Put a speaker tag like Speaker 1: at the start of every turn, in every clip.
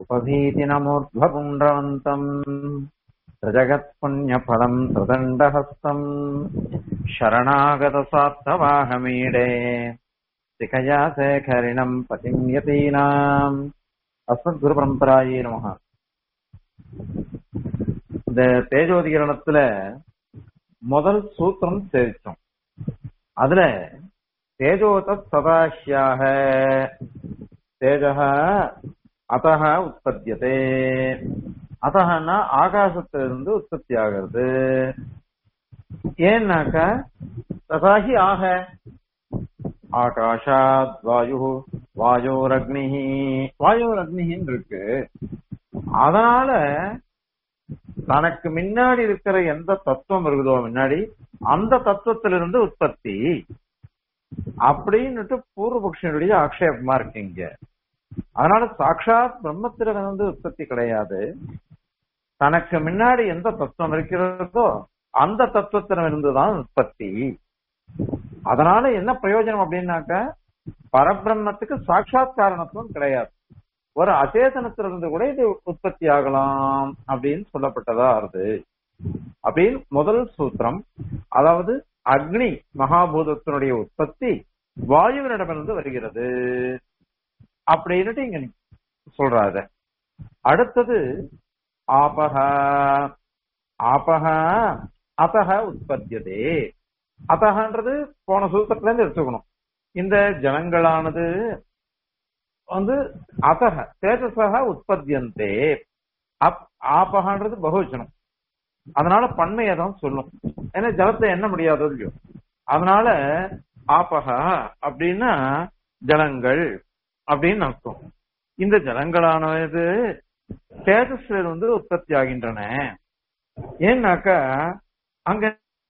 Speaker 1: उपभीतिनमूर्ध्वपुण्ड्रवन्तम् प्रजगत्पुण्यफलम् त्रिदण्डहस्तम् शरणागतसार्थवाहमीडे शिखया शेखरिणम् पतिम् यतीनाम् அஸ்மத்குருபரம்பராயே நமக இந்த தேஜோதிகரணத்துல முதல் சூத்திரம் தெரிவிச்சோம் அதுல தேஜோத சதாஹ்யாக தேஜக அத்தக உற்பத்தியதே அத்தகன்னா ஆகாசத்திலிருந்து உற்பத்தி ஆகிறது ஏன்னாக்கா ததாகி ஆக ஆகாஷாத் வாயு வாயோரக்னி வாயோரக்னின்னு இருக்கு அதனால தனக்கு முன்னாடி இருக்கிற எந்த தத்துவம் இருக்குதோ முன்னாடி அந்த தத்துவத்திலிருந்து உற்பத்தி அப்படின்னுட்டு பூர்வபக்ஷனுடைய ஆக்ஷேபமா இருக்கீங்க அதனால சாட்சாத் பிரம்மத்தில வந்து உற்பத்தி கிடையாது தனக்கு முன்னாடி எந்த தத்துவம் இருக்கிறதோ அந்த தத்துவத்திலிருந்துதான் உற்பத்தி அதனால என்ன பிரயோஜனம் அப்படின்னாக்க பரபிரம்மத்துக்கு சாட்சாத் காரணத்துவம் கிடையாது ஒரு அச்சேதனத்திலிருந்து கூட இது உற்பத்தி ஆகலாம் அப்படின்னு சொல்லப்பட்டதா ஆறுது அப்படின்னு முதல் சூத்திரம் அதாவது அக்னி மகாபூதத்தினுடைய உற்பத்தி வாயுவினிடமிருந்து வருகிறது அப்படின்னுட்டு இங்க சொல்றாரு அடுத்தது ஆபக ஆபக அத்தக உற்பத்தியதே அத்தகன்றது போன சூத்திரத்துல இருந்து எடுத்துக்கணும் இந்த ஜனங்களானது வந்து அத்தக தேஜசக உற்பத்தியந்தே அப் ஆபகன்றது பகுவச்சனம் அதனால பன்மையை தான் சொல்லும் ஏன்னா ஜலத்தை எண்ண முடியாதோ இல்லையோ அதனால ஆபக அப்படின்னா ஜலங்கள் அப்படின்னு அர்த்தம் இந்த ஜலங்களானது தேஜஸ்ல வந்து உற்பத்தி ஆகின்றன ஏன்னாக்கா அங்க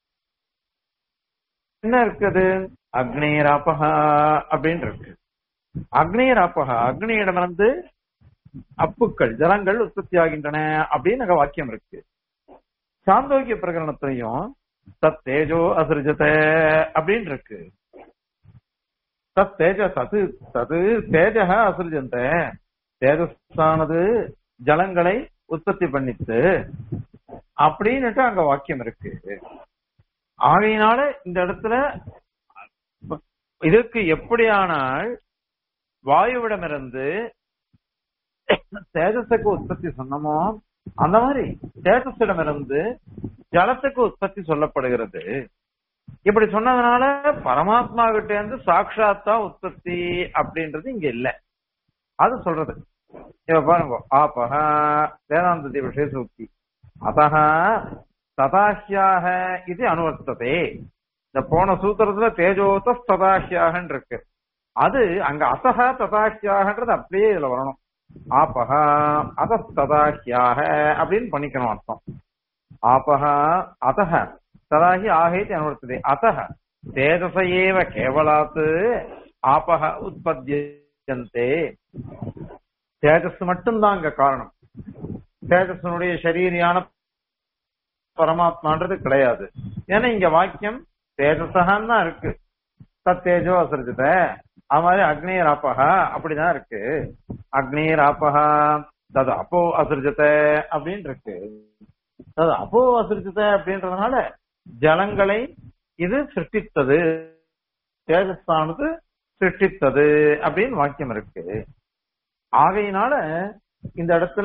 Speaker 1: என்ன இருக்குது அக்னேராப்பகா அப்படின்னு இருக்கு அக்னேராப்பகா அக்னியிடமிருந்து அப்புக்கள் ஜலங்கள் உற்பத்தி ஆகின்றன அப்படின்னு அங்க வாக்கியம் இருக்கு சாந்தோக்கிய பிரகரணத்திலையும் தத் தேஜோ அசிருஜத அப்படின்னு இருக்கு தத் தேஜ சது சது தேஜக அசிருஜந்த தேஜஸானது ஜலங்களை உற்பத்தி பண்ணித்து அப்படின்னுட்டு அங்க வாக்கியம் இருக்கு ஆகையினால இந்த இடத்துல இதற்கு எப்படியானால் வாயுவிடமிருந்து தேஜஸுக்கு உற்பத்தி சொன்னமோ அந்த மாதிரி தேஜஸிடமிருந்து ஜலத்துக்கு உற்பத்தி சொல்லப்படுகிறது இப்படி சொன்னதுனால பரமாத்மா கிட்ட இருந்து சாட்சாத்தா உற்பத்தி அப்படின்றது இங்க இல்ல அது சொல்றது இப்ப பாருங்க ஆபக வேதாந்த விஷய சூக்தி அத்தக ததாஹ்யாக இது அனுவர்த்ததே இந்த போன சூத்திரத்துல தேஜோத ததாஹ்யாகன் இருக்கு அது அங்க அசக ததாஹ்யாகன்றது அப்படியே இதுல வரணும் ஆபக அதஸ்ததாஹ்யாக அப்படின்னு பண்ணிக்கணும் அர்த்தம் ஆபக அதக ததாஹி ஆகேதி அனுவர்த்ததே அத்தக தேஜச ஏவ கேவலாத்து ஆபக உற்பத்தியந்தே தேஜஸ் மட்டும்தான் அங்க காரணம் தேஜஸனுடைய சரீரியான பரமாத்மான்றது கிடையாது ஏன்னா இங்க வாக்கியம் தேஜசகான் தான் இருக்கு தத் தேஜோ அசரிஜத அது மாதிரி அக்னீர் ஆப்பகா அப்படிதான் இருக்கு அக்னீர் ஆப்பகா தது அப்போ அசிரிஜத அப்படின்னு இருக்கு அது அப்போ அசிரிஜத அப்படின்றதுனால ஜலங்களை இது சிருஷ்டித்தது தேஜஸ்தானது சிருஷ்டித்தது அப்படின்னு வாக்கியம் இருக்கு ஆகையினால இந்த இடத்துல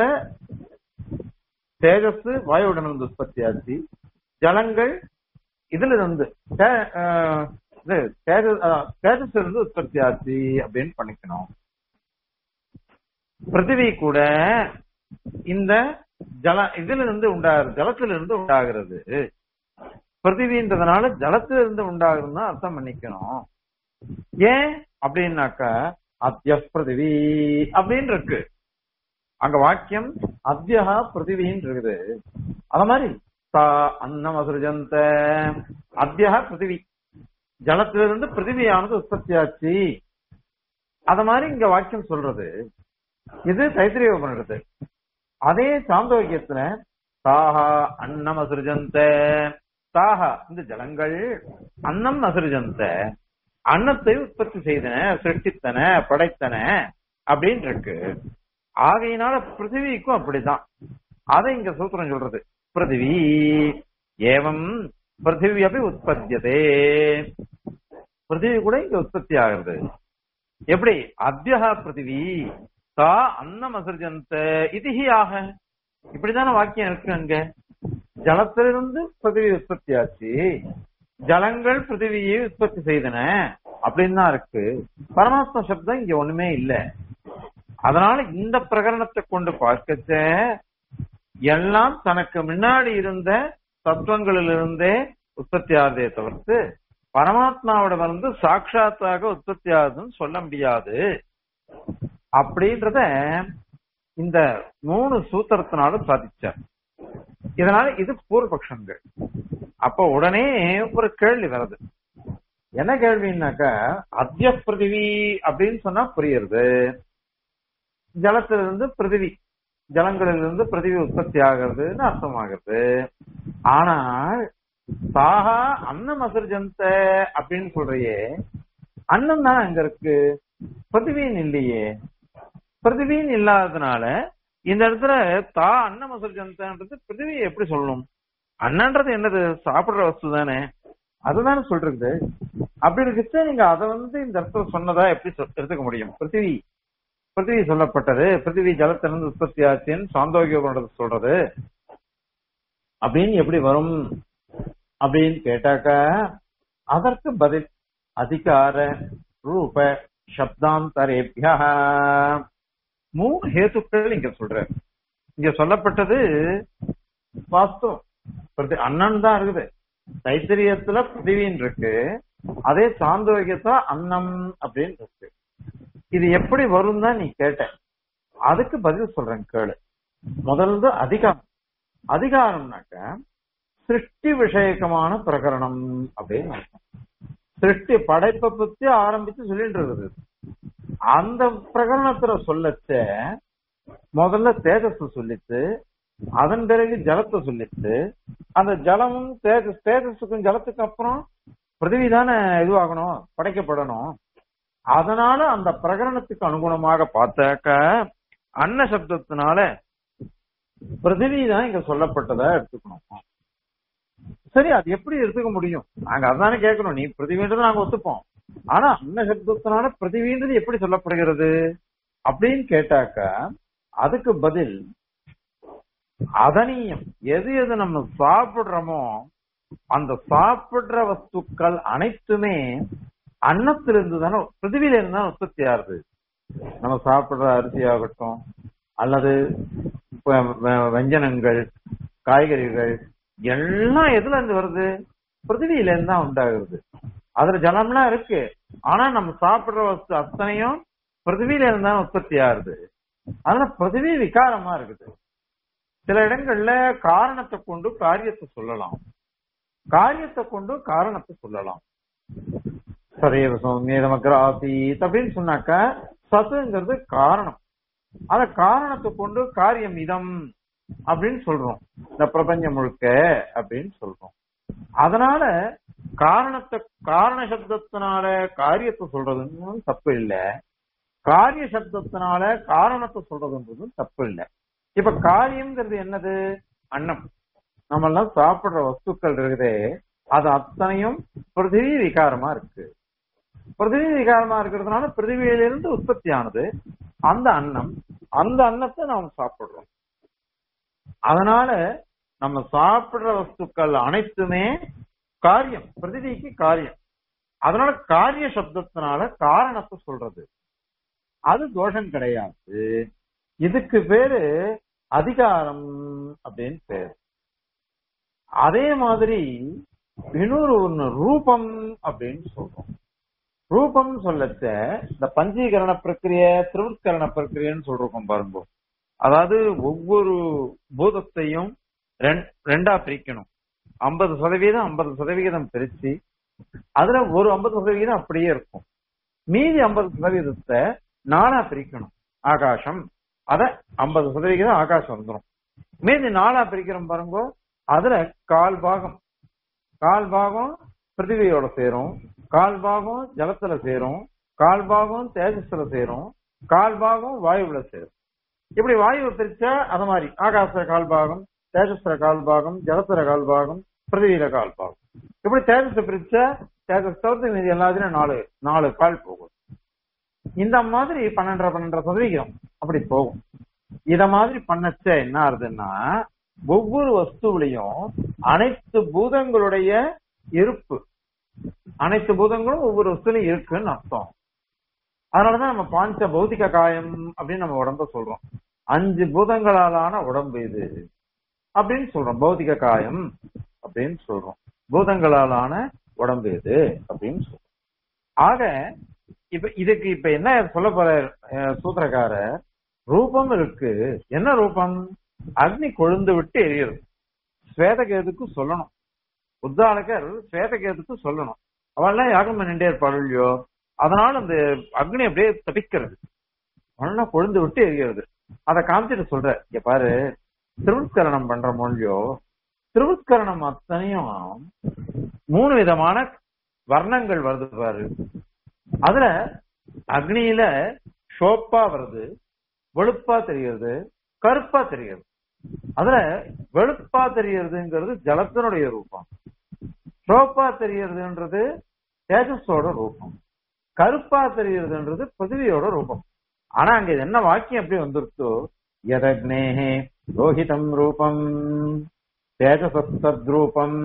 Speaker 1: தேஜஸ் வாயுடனிருந்து உற்பத்தி ஆச்சு ஜலங்கள் இதுல இருந்து தேஜஸ் இருந்து உற்பத்தி ஆச்சு அப்படின்னு பண்ணிக்கணும் பிருத்திவி கூட இந்த ஜல இதுல இருந்து உண்டாகிறது ஜலத்துல இருந்து உண்டாகிறது பிருத்திவின்றதுனால ஜலத்துல இருந்து உண்டாகுதுன்னு அர்த்தம் பண்ணிக்கணும் ஏன் அப்படின்னாக்கா அத்திய பிருத்திவி அப்படின்னு இருக்கு அங்க வாக்கியம் அத்தியகா பிருத்திவின்னு இருக்குது அத மாதிரி தா அன்னம் அசுரஜந்த அத்தியகா பிருத்திவி ஜலத்திலிருந்து பிருத்திவியானது உற்பத்தி ஆச்சு அத மாதிரி இங்க வாக்கியம் சொல்றது இது தைத்திரிய உபனிடத்து அதே சாந்தோக்கியத்துல தாஹா அன்னம் அசுரஜந்த தாஹா இந்த ஜலங்கள் அன்னம் அசுரஜந்த அன்னத்தை உற்பத்தி செய்தன சிருஷ்டித்தன படைத்தன அப்படின்னு இருக்கு ஆகையினால பிருத்திவிக்கும் அப்படிதான் அதை இங்க சூத்திரம் சொல்றது பிருத்திவி ஏவம் பிருத்திவி அப்படி உற்பத்தியதே பிருத்திவி கூட இங்க உற்பத்தி ஆகிறது எப்படி அத்தியா பிருத்திவி தா அன்னம் அசர்ஜந்த இதுஹி ஆக இப்படிதான வாக்கியம் இருக்கு அங்க ஜலத்திலிருந்து பிருத்திவி உற்பத்தி ஆச்சு ஜலங்கள் பிருத்திவியை உற்பத்தி செய்தன அப்படின்னு தான் இருக்கு பரமாத்ம சப்தம் இங்க ஒண்ணுமே இல்ல அதனால இந்த பிரகரணத்தை கொண்டு பார்க்கச்ச எல்லாம் தனக்கு முன்னாடி இருந்த தத்துவங்களிலிருந்தே உற்பத்தி ஆகுதே தவிர்த்து பரமாத்மாவோட வந்து சாட்சாத்தாக உற்பத்தி ஆகுதுன்னு சொல்ல முடியாது அப்படின்றத இந்த மூணு சூத்திரத்தினால சாதிச்சார் இதனால இது பூர்வபக்ஷங்கள் அப்ப உடனே ஒரு கேள்வி வருது என்ன கேள்வின்னாக்கா அத்திய பிருத்திவி அப்படின்னு சொன்னா புரியுறது ஜலத்திலிருந்து பிருத்திவி ஜலங்களிலிருந்து பிருத்திவி உற்பத்தி ஆகிறதுன்னு அர்த்தமாகிறது ஆனால் சாகா அன்னம் அசர்ஜந்த அப்படின்னு சொல்றியே அன்னம் தான் அங்க இருக்கு பிருத்திவின் இல்லையே பிருத்திவின் இல்லாததுனால இந்த இடத்துல தா அன்னம் அசர்ஜந்தன்றது பிருத்திவியை எப்படி சொல்லணும் அண்ணன்றது என்னது சாப்பிடுற வஸ்து தானே அதுதானே சொல்றது அப்படி இருக்குச்சு நீங்க அதை வந்து இந்த இடத்துல சொன்னதா எப்படி சொ- எடுத்துக்க முடியும் பிருத்திவி பிருத்திவி சொல்லப்பட்டது பிருத்திவி ஜலத்திலிருந்து உற்பத்தி ஆச்சுன்னு சாந்தோகியோகனது சொல்றது அப்படின்னு எப்படி வரும் அப்படின்னு கேட்டாக்கா அதற்கு பதில் அதிகார ரூப சப்தாந்தரேபியா மூணு ஹேத்துக்கள் இங்க சொல்ற இங்க சொல்லப்பட்டது வாஸ்தவம் பிரதி- அண்ணன் தான் இருக்குது தைத்திரியத்துல பிருத்திவின்னு இருக்கு அதே சாந்தோகியத்துல அன்னம் அப்படின்னு இருக்கு இது எப்படி வரும் தான் நீ கேட்ட அதுக்கு பதில் சொல்றேன் கேளு முதல்ல அதிகாரம் அதிகாரம்னாக்க சிருஷ்டி விஷயக்கமான பிரகரணம் அப்படின்னு அர்த்தம் சிருஷ்டி படைப்பை பத்தி ஆரம்பிச்சு சொல்லிட்டு இருக்குது அந்த பிரகரணத்துல சொல்லச்ச முதல்ல தேஜஸ் சொல்லிச்சு அதன் பிறகு ஜலத்தை சொல்லிச்சு அந்த ஜலமும் தேஜஸ் தேஜஸுக்கும் ஜலத்துக்கும் அப்புறம் பிருத்திவி தானே இதுவாகணும் படைக்கப்படணும் அதனால அந்த பிரகரணத்துக்கு அனுகுணமாக பார்த்தாக்க அன்ன சப்தத்தினால பிருத்திவி தான் இங்க சொல்லப்பட்டதா எடுத்துக்கணும் சரி அது எப்படி எடுத்துக்க முடியும் நாங்க அதானே கேட்கணும் நீ பிருத்திவின்றது நாங்க ஒத்துப்போம் ஆனா அன்ன சப்தத்தினால பிருத்திவின்றது எப்படி சொல்லப்படுகிறது அப்படின்னு கேட்டாக்க அதுக்கு பதில் அதனியம் எது எது நம்ம சாப்பிடுறோமோ அந்த சாப்பிடுற வஸ்துக்கள் அனைத்துமே அன்னத்திலிருந்து தானே பிருத்திவியில இருந்து தான் உற்பத்தி ஆகுது நம்ம சாப்பிடுற அரிசி ஆகட்டும் அல்லது வ- வ- வெஞ்சனங்கள் காய்கறிகள் எல்லாம் எதுல இருந்து வருது பிருத்திவியில இருந்து தான் உண்டாகுது அதுல ஜலம்லாம் இருக்கு ஆனா நம்ம சாப்பிடுற வஸ்து அத்தனையும் பிருத்திவியில இருந்து தான் உற்பத்தி ஆகுது அதனால பிருத்திவி விகாரமா இருக்குது சில இடங்கள்ல காரணத்தை கொண்டு காரியத்தை சொல்லலாம் காரியத்தை கொண்டு காரணத்தை சொல்லலாம் சரீர சௌமியதமக்கிற ஆசீத் அப்படின்னு சொன்னாக்க சத்துங்கிறது காரணம் அத காரணத்தை கொண்டு காரியம் இதம் அப்படின்னு சொல்றோம் இந்த பிரபஞ்சம் முழுக்க அப்படின்னு சொல்றோம் அதனால காரணத்தை காரண சப்தத்தினால காரியத்தை சொல்றதுன்னு தப்பு இல்ல காரிய சப்தத்தினால காரணத்தை சொல்றதுன்றதும் தப்பு இல்ல இப்ப காரியம்ங்கிறது என்னது அன்னம் நம்ம எல்லாம் சாப்பிடுற வஸ்துக்கள் இருக்குதே அது அத்தனையும் பிருத்திவி விகாரமா இருக்கு பிருத்திவி விகாரமா இருக்கிறதுனால பிருத்திவியிலிருந்து உற்பத்தி ஆனது அந்த அன்னம் அந்த அன்னத்தை நாம் சாப்பிடுறோம் அதனால நம்ம சாப்பிடுற வஸ்துக்கள் அனைத்துமே காரியம் பிருத்திவிக்கு காரியம் அதனால காரிய சப்தத்தினால காரணத்தை சொல்றது அது தோஷம் கிடையாது இதுக்கு பேரு அதிகாரம் அப்படின்னு பேரு அதே மாதிரி இன்னொரு ஒண்ணு ரூபம் அப்படின்னு சொல்றோம் ரூபம் சொல்லச்ச இந்த பஞ்சீகரண பிரக்கிரிய திருவுட்கரண பிரக்கிரியன்னு சொல்றோம் பாருங்க அதாவது ஒவ்வொரு பூதத்தையும் ரெண்- ரெண்டா பிரிக்கணும் ஐம்பது சதவீதம் ஐம்பது சதவிகிதம் பிரிச்சு அதுல ஒரு ஐம்பது சதவிகிதம் அப்படியே இருக்கும் மீதி ஐம்பது சதவீதத்தை நாலா பிரிக்கணும் ஆகாசம் அத ஐம்பது சதவிகிதம் ஆகாசம் வந்துடும் மீதி நாலா பிரிக்கிறோம் பாருங்க அதுல கால் பாகம் கால் பாகம் பிருத்திவியோட சேரும் கால் பாகம் ஜலத்துல சேரும் கால் பாகம் தேஜஸ்ல சேரும் கால் பாகம் வாயுவுல சேரும் இப்படி வாயு பிரிச்சா அது மாதிரி ஆகாச கால் பாகம் தேஜஸ்வர கால் பாகம் ஜலசர கால் பாகம் பிருத்திவியில கால் பாகம் இப்படி தேஜஸ் பிரிச்சா தேஜஸ் தவிர்த்து மீதி எல்லாத்துலயும் நாலு நாலு கால் போகும் இந்த மாதிரி பன்னெண்டரை பன்னெண்டரை சதவிகிதம் அப்படி போகும் இத மாதிரி பண்ணச்ச என்ன ஆகுதுன்னா ஒவ்வொரு வஸ்துவிலையும் அனைத்து பூதங்களுடைய இருப்பு அனைத்து பூதங்களும் ஒவ்வொரு வஸ்துலையும் இருக்குன்னு அர்த்தம் அதனாலதான் நம்ம பாஞ்ச பௌதிக காயம் அப்படின்னு நம்ம உடம்ப சொல்றோம் அஞ்சு பூதங்களாலான உடம்பு இது அப்படின்னு சொல்றோம் பௌதிக காயம் அப்படின்னு சொல்றோம் பூதங்களாலான உடம்பு இது அப்படின்னு சொல்றோம் ஆக இப்ப இதுக்கு இப்ப என்ன சொல்ல போற அஹ், சூத்திரக்காரர் ரூபம் இருக்கு என்ன ரூபம் அக்னி கொழுந்து விட்டு எரியுது ஸ்வேதகேதுக்கு சொல்லணும் உத்தாலகர் ஸ்வேதகேதுக்கு சொல்லணும் அவெல்லாம் யாகம் பண்ணிட்டே இருப்பாள் இல்லையோ அதனால அந்த அக்னி அப்படியே தபிக்கிறது நல்லா கொழுந்து விட்டு எரிகிறது அதை காமிச்சிட்டு சொல்ற இங்க பாரு திருவுட்கரணம் பண்ற மொழியோ திருவுட்கரணம் அத்தனையும் மூணு விதமான வர்ணங்கள் வருது பாரு அதுல அக்னியில ஷோப்பா வருது வெளுப்பா தெரிகிறது கருப்பா தெரிகிறது அதுல வெளுப்பா தெரியறதுங்கிறது ஜலத்தினுடைய ரூபம் ஷோப்பா தெரியறதுன்றது தேஜஸோட ரூபம் கருப்பா தெரியறதுன்றது பிருத்திவியோட ரூபம் ஆனா அங்க இது என்ன வாக்கியம் எப்படி வந்துருச்சோ யதக்னேஹே ரோஹிதம் ரூபம் தேஜசத்தத்ரூபம்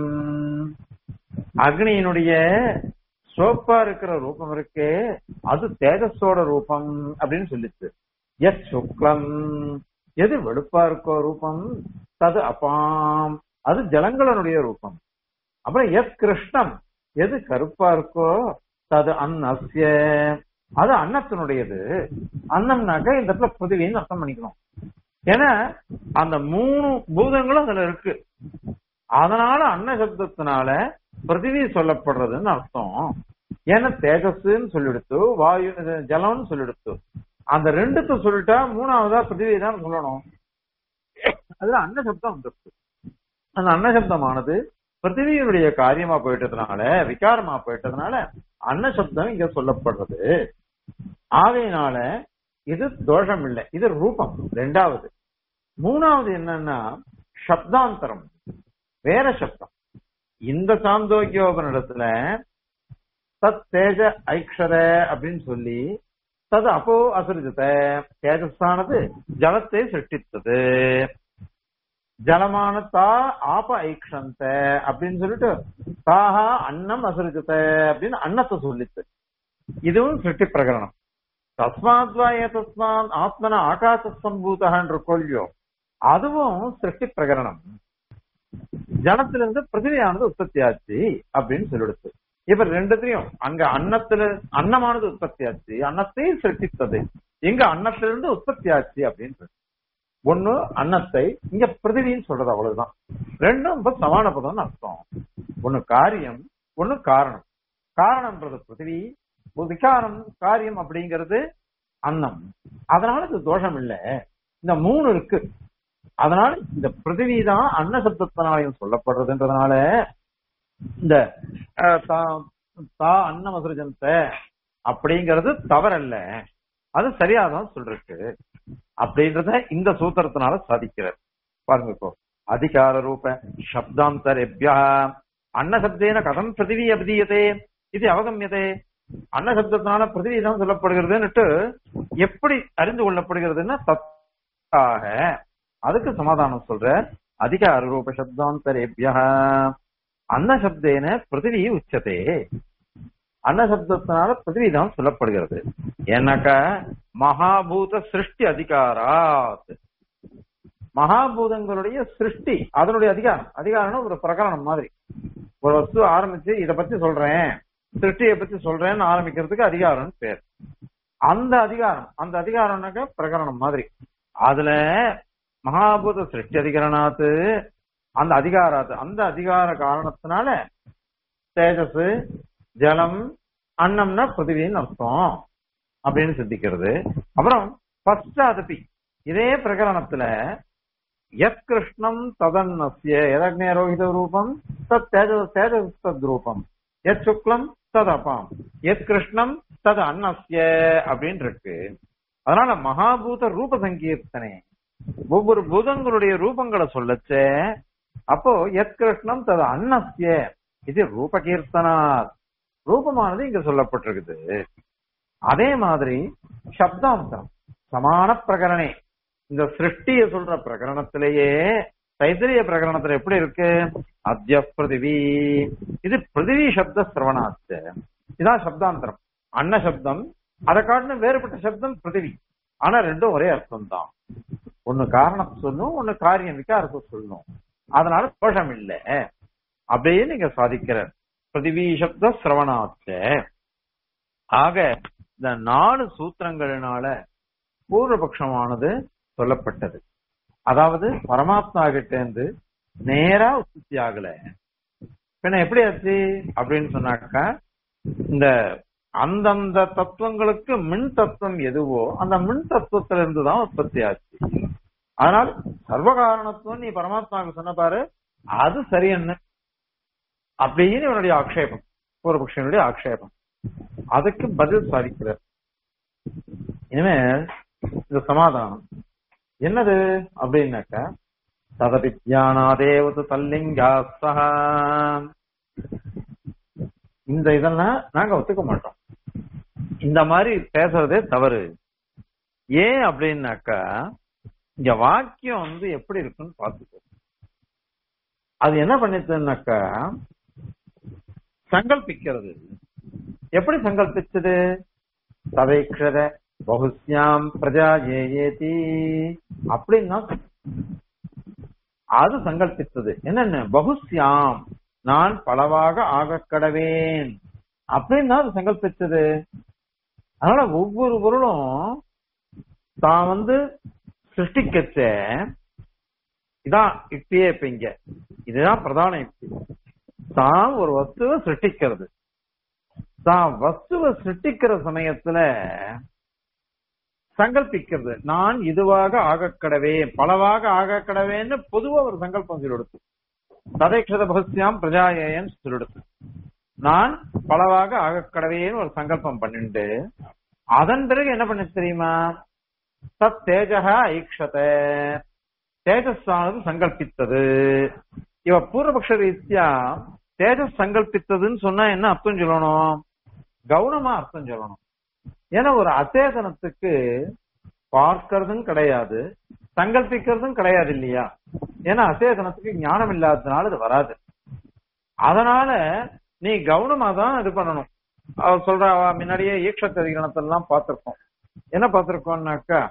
Speaker 1: அக்னியினுடைய சோப்பா இருக்கிற ரூபம் இருக்கே அது தேஜஸோட ரூபம் அப்படின்னு சொல்லிச்சு எஸ் சுக்லம் எது வெளுப்பா இருக்கோ ரூபம் தது அபாம் அது ஜலங்களுடைய ரூபம் அப்புறம் எஸ் கிருஷ்ணம் எது கருப்பா இருக்கோ தது அன்னஸ்ய அது அன்னத்தினுடையது அன்னம்னாக்க இந்த இடத்துல பிருத்திவின்னு அர்த்தம் பண்ணிக்கணும் ஏன்னா அந்த மூணு பூதங்களும் அதுல இருக்கு அதனால அன்ன சப்தத்தினால பிருத்திவி சொல்லப்படுறதுன்னு அர்த்தம் ஏன்னா தேஜஸ்ன்னு சொல்லிடுத்து வாயு இது ஜலம்னு சொல்லிடுத்து அந்த ரெண்டுத்த சொல்லிட்டா மூணாவதா பிருத்திவி தான் சொல்லணும் அதுல அன்ன சப்தம் வந்துருக்கு அந்த அன்ன சப்தமானது பிருத்திவியினுடைய காரியமா போயிட்டதுனால விகாரமா போயிட்டதுனால அன்ன சப்தம் இங்க சொல்லப்படுறது ஆகையினால இது தோஷம் இல்லை இது ரூபம் ரெண்டாவது மூணாவது என்னன்னா சப்தாந்தரம் வேற சப்தம் இந்த சாந்தோக்கியோபனிடத்துல தத் தேஜ ஐக்ஷர அப்படின்னு சொல்லி தது அப்போ அசுரிஜத தேஜஸானது ஜலத்தை சிருஷ்டித்தது ஜலமான தா ஆப ஐக்ஷந்த அப்படின்னு சொல்லிட்டு தாஹா அன்னம் அசுரிஜத அப்படின்னு அன்னத்தை சொல்லித்து இதுவும் சிருஷ்டி பிரகரணம் தஸ்மாத்வாய தஸ்மாத் ஆத்மன ஆகாச சம்பூதன்ற கொள்ளியோ அதுவும் சிருஷ்டி பிரகரணம் ஜலத்திலிருந்து பிருத்திவியானது உற்பத்தி ஆச்சு அப்படின்னு சொல்லிடுச்சு இப்ப ரெண்டுத்தையும் அங்க அன்னத்துல அன்னமானது உற்பத்தி ஆச்சு அன்னத்தையும் சிருஷ்டித்தது எங்க அன்னத்திலிருந்து உற்பத்தி ஆச்சு அப்படின்னு சொல்லி. ஒண்ணு அன்னத்தை இங்க பிருத்திவின்னு சொல்றது அவ்வளவுதான் ரெண்டும் இப்ப சமான பதம்னு அர்த்தம் ஒண்ணு காரியம் ஒண்ணு காரணம் காரணம்ன்றது பிருத்திவி ஒரு விகாரம் காரியம் அப்படிங்கிறது அன்னம் அதனால இது தோஷம் இல்ல இந்த மூணு இருக்கு அதனால இந்த பிருத்திவி தான் அன்ன சப்தத்தினாலையும் சொல்லப்படுறதுன்றதுனால இந்த அஹ், தா- தா அன்னம் அசுரஜந்த அப்படிங்கிறது தவறல்ல அது சரியாதான் சொல்றக்கு அப்படின்றத இந்த சூத்திரத்தினால சாதிக்கிறார் பாருங்க இப்போ அதிகார ரூப சப்தாந்தரேபியா அன்ன சப்தேன கதம் பிருத்திவி அபிதீயதே இது அவகமியதே அன்ன சப்தத்தினால பிருத்திவி தான் சொல்லப்படுகிறதுன்னுட்டு எப்படி அறிந்து கொள்ளப்படுகிறதுன்னா தத்தாக அதுக்கு சமாதானம் சொல்ற அதிகார ரூப சப்தாந்தரேபியா அன்ன சப்தேன பிருத்திவி உச்சதே அன்ன சப்தத்தினால பிருத்திவி தான் சொல்லப்படுகிறது ஏன்னாக்கா மகாபூத சிருஷ்டி அதிகாராத் மகாபூதங்களுடைய சிருஷ்டி அதனுடைய அதிகாரம் அதிகாரம்னா ஒரு பிரகரணம் மாதிரி ஒரு வஸ்து ஆரம்பிச்சு இத பத்தி சொல்றேன் சிருஷ்டியை பத்தி சொல்றேன்னு ஆரம்பிக்கிறதுக்கு அதிகாரம்னு பேர் அந்த அதிகாரம் அந்த அதிகாரம்னாக்க பிரகரணம் மாதிரி அதுல மகாபூத சிருஷ்டி அதிகரணாத்து அந்த அதிகாராத்து அந்த அதிகார காரணத்தினால தேஜஸ் ஜலம் அன்னம்னா பிருத்திவின்னு அர்த்தம் அப்படின்னு சித்திக்கிறது அப்புறம் பశ్చాதபி இதே பிரகரணத்துல எத் கிருஷ்ணம் ததன்னஸ்ய எதக்னே ரோஹித ரூபம் தத் தேஜ தேஜஸ் தத் ரூபம் எத் சுக்லம் தத் அபாம் எத் கிருஷ்ணம் தத் அன்னஸ்ய அப்படின்னு இருக்கு அதனால மகாபூத ரூப சங்கீர்த்தனை ஒவ்வொரு பூதங்களுடைய ரூபங்களை சொல்லச்சே அப்போ எத் கிருஷ்ணம் தது அன்னஸ்ய இது ரூப கீர்த்தனார் ரூபமானது இங்க சொல்லப்பட்டிருக்குது அதே மாதிரி சப்தாந்தரம் சமான பிரகரணே இந்த சிருஷ்டிய சொல்ற பிரகரணத்திலேயே தைத்திரிய பிரகரணத்துல எப்படி இருக்கு அத்ய பிருதிவி இது பிருதிவி சப்த சிரவணாச்சு இதான் சப்தாந்தரம் அன்ன சப்தம் அதை காட்டின வேறுபட்ட சப்தம் பிருதிவி ஆனா ரெண்டும் ஒரே அர்த்தம் தான் ஒண்ணு காரணம் சொல்லணும் ஒண்ணு காரியம் விகாரத்தை சொல்லணும் அதனால தோஷம் இல்லை அப்படியே நீங்க சாதிக்கிறார் பிருதிவி சப்த சிரவணாச்ச ஆக இந்த நாலு சூத்திரங்களினால பூர்வபக்ஷமானது சொல்லப்பட்டது அதாவது பரமாத்மா கிட்ட இருந்து நேரா உற்பத்தி ஆகல பின்ன எப்படி ஆச்சு அப்படின்னு சொன்னாக்கா இந்த அந்தந்த தத்துவங்களுக்கு மின் தத்துவம் எதுவோ அந்த மின் தத்துவத்தில இருந்து தான் உற்பத்தி ஆச்சு அதனால் சர்வகாரணத்துவம் நீ பரமாத்மாவுக்கு சொன்ன பாரு அது சரியன்னு அப்படின்னு இவனுடைய ஆக்ஷேபம் பூர்வபக்ஷனுடைய ஆக்ஷேபம் அதுக்கு பதில் சாதிக்கிறார் இனிமே இந்த சமாதானம் என்னது அப்படின்னாக்கா ததபித்யானாதேவது தல்லிங்கா சஹா இந்த இதெல்லாம் நாங்க ஒத்துக்க மாட்டோம் இந்த மாதிரி பேசுறதே தவறு ஏன் அப்படின்னாக்கா இங்க வாக்கியம் வந்து எப்படி இருக்குன்னு பார்த்துக்கோ அது என்ன பண்ணிச்சுன்னாக்கா சங்கல்பிக்கிறது எப்படி சங்கல்பிச்சது தவைக்ஷத பகுஸ்யாம் பிரஜா ஏதி அப்படின்னா அது சங்கல்பித்தது என்னென்ன பகுஸ்யாம் நான் பலவாக ஆக கடவேன் அப்படின்னு அது சங்கல்பிச்சது அதனால ஒவ்வொரு பொருளும் தான் வந்து சிருஷ்டிக்கச்ச இதான் யுக்தியே இப்ப இங்க இதுதான் பிரதான யுக்தி தான் ஒரு வஸ்துவை சிருஷ்டிக்கிறது தான் வஸ்துவை சிருஷ்டிக்கிற சமயத்துல சங்கல்பிக்கிறது நான் இதுவாக ஆகக்கடவே பலவாக ஆகக்கடவேன்னு பொதுவா ஒரு சங்கல்பம் சொல்லிடுத்து ததைக்ஷத பகஸ்யாம் பிரஜாயேயன் சொல்லிடுத்து நான் பலவாக ஆகக்கடவேன்னு ஒரு சங்கல்பம் பண்ணிட்டு அதன் பிறகு என்ன பண்ண தெரியுமா தத் தேஜகா ஐக்ஷத தேஜஸானது சங்கல்பித்தது இவ பூர்வபக்ஷ ரீதியா தேஜஸ் சங்கல்பித்ததுன்னு சொன்னா என்ன அர்த்தம் சொல்லணும் கவுனமா அர்த்தம் சொல்லணும் ஏன்னா ஒரு அச்சேதனத்துக்கு பார்க்கறதும் கிடையாது சங்கல்பிக்கிறதும் கிடையாது இல்லையா ஏன்னா அச்சேதனத்துக்கு ஞானம் இல்லாததுனால இது வராது அதனால நீ கவனமா தான் இது பண்ணணும் அவ சொல்ற அவ முன்னாடியே ஈக்ஷத்த அதிகரணத்தெல்லாம் பார்த்திருக்கோம் என்ன பார்த்திருக்கோம்னாக்கா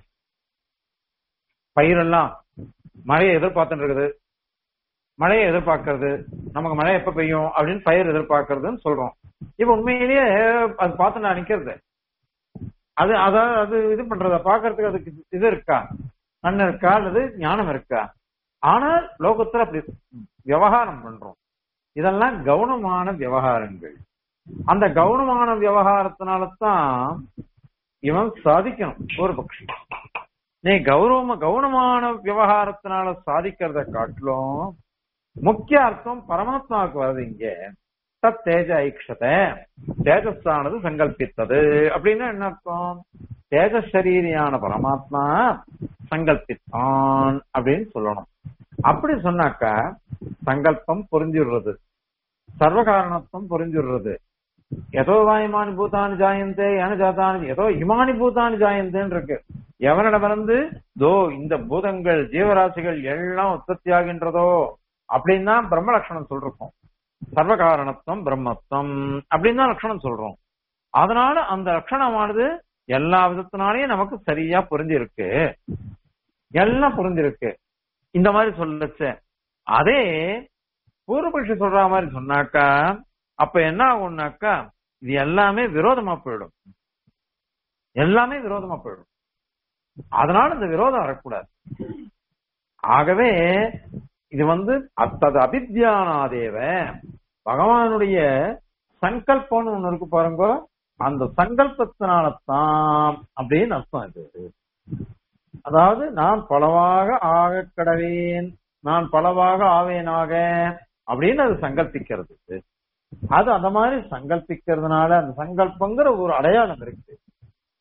Speaker 1: பயிரெல்லாம் மழையை எதிர்பார்த்துட்டு இருக்குது மழையை எதிர்பார்க்கறது நமக்கு மழை எப்ப பெய்யும் அப்படின்னு பயிர் எதிர்பார்க்கறதுன்னு சொல்றோம் இப்ப உண்மையிலேயே அது பார்த்து நான் நிக்கிறது அது அதாவது அது இது பண்றத பாக்குறதுக்கு அதுக்கு இது இருக்கா நன்மை இருக்கா அல்லது ஞானம் இருக்கா ஆனால் லோகத்துல அப்படி விவகாரம் பண்றோம் இதெல்லாம் கவனமான விவகாரங்கள் அந்த கவனமான விவகாரத்தினாலதான் இவன் சாதிக்கணும் ஒரு பட்சி நீ கௌரவமா கவனமான விவகாரத்தினால சாதிக்கிறத காட்டிலும் முக்கிய அர்த்தம் பரமாத்மாவுக்கு வருது இங்க தத் தேஜ ஐக்ஷத தேஜஸானது சங்கல்பித்தது அப்படின்னா என்ன அர்த்தம் தேஜசரீரியான பரமாத்மா சங்கல்பித்தான் அப்படின்னு சொல்லணும் அப்படி சொன்னாக்கா சங்கல்பம் புரிஞ்சுடுறது சர்வகாரணத்துவம் புரிஞ்சுடுறது ஏதோ வாயுமானி பூத்தானி ஜாயந்தே என ஜாத்தானி ஏதோ இமானி பூத்தானி ஜாயந்தேன்னு இருக்கு எவனிடமிருந்து தோ இந்த பூதங்கள் ஜீவராசிகள் எல்லாம் உற்பத்தி ஆகின்றதோ அப்படின்னு தான் பிரம்ம லட்சணம் சொல்றோம் சர்வகாரணத்துவம் பிரம்மத்துவம் அப்படின்னு தான் லட்சணம் சொல்றோம் அதனால அந்த லட்சணமானது எல்லா விதத்தினாலையும் நமக்கு சரியா புரிஞ்சிருக்கு எல்லாம் புரிஞ்சிருக்கு இந்த மாதிரி சொல்லச்ச அதே பூர்வபக்ஷி சொல்ற மாதிரி சொன்னாக்கா அப்ப என்ன ஆகும்னாக்கா இது எல்லாமே விரோதமா போயிடும் எல்லாமே விரோதமா போயிடும் அதனால இந்த விரோதம் வரக்கூடாது ஆகவே இது வந்து அத்தது அபித்யானாதேவ பகவானுடைய சங்கல்பம்னு ஒண்ணு இருக்கு பாருங்க அந்த சங்கல்பத்தினால்தான் அப்படின்னு அர்த்தம் இது அதாவது நான் பலவாக ஆக கடவேன் நான் பலவாக ஆவேனாக அப்படின்னு அது சங்கல்பிக்கிறது அது அந்த மாதிரி சங்கல்பிக்கிறதுனால அந்த சங்கல்பங்கிற ஒரு அடையாளம் இருக்கு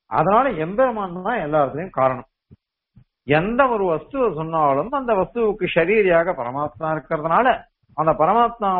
Speaker 1: அதனால எம்பெருமான் தான் எல்லாத்துலயும் காரணம் எந்த ஒரு வஸ்துவை சொன்னாலும் அந்த வஸ்துவுக்கு ஷரீரியாக பரமாத்மா இருக்கிறதுனால அந்த பரமாத்மா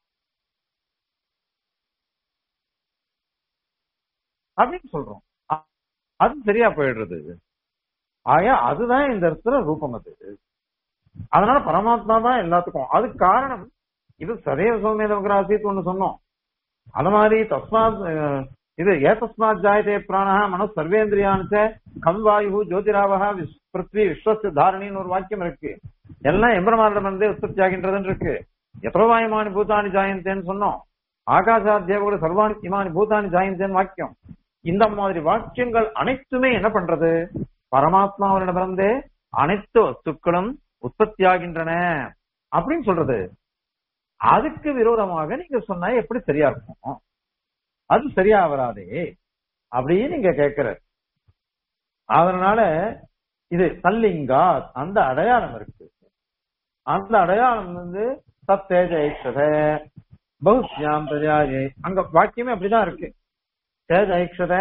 Speaker 1: அப்படின்னு சொல்றோம் அ- அது சரியா போயிடுறது ஆக அதுதான் இந்த இடத்துல ரூபம் அது அதனால பரமாத்மா தான் எல்லாத்துக்கும் அதுக்கு காரணம் இது சதேவ சௌமியதவகிராசித் ஒண்ணு சொன்னோம் அது மாதிரி தஸ்மாத் அஹ், இது ஏதஸ்மாத் ஜாயதே பிராணா மனோ சர்வேந்திரியானுச்ச கம் வாயு ஜோதிராவகா விஸ்- பிருத்வி விஸ்வஸ்ய தாரணின்னு ஒரு வாக்கியம் இருக்கு எல்லாம் எம்பெருமானிடம் இருந்தே உற்பத்தி ஆகின்றதுன்னு இருக்கு எத்தோ வாயுமானி பூதானி ஜாயந்தேன்னு சொன்னோம் ஆகாசாத்தியவோட சர்வாணி இமானி பூதானி ஜாயந்தேன்னு வாக்கியம் இந்த மாதிரி வாக்கியங்கள் அனைத்துமே என்ன பண்றது பரமாத்மாவிடமிருந்தே அனைத்து வஸ்துக்களும் உற்பத்தியாகின்றன அப்படின்னு சொல்றது அதுக்கு விரோதமாக நீங்க சொன்னா எப்படி சரியா இருக்கும் அது சரியா வராதே அப்படின்னு நீங்க கேக்குற அதனால இது தல்லிங்கா அந்த அடையாளம் இருக்கு அந்த அடையாளம் வந்து சத்தேஜ ஐக்ஷத பகுஸ்யாம் பிரஜாயே அங்க வாக்கியமே அப்படிதான் இருக்கு தேஜ ஐக்ஷத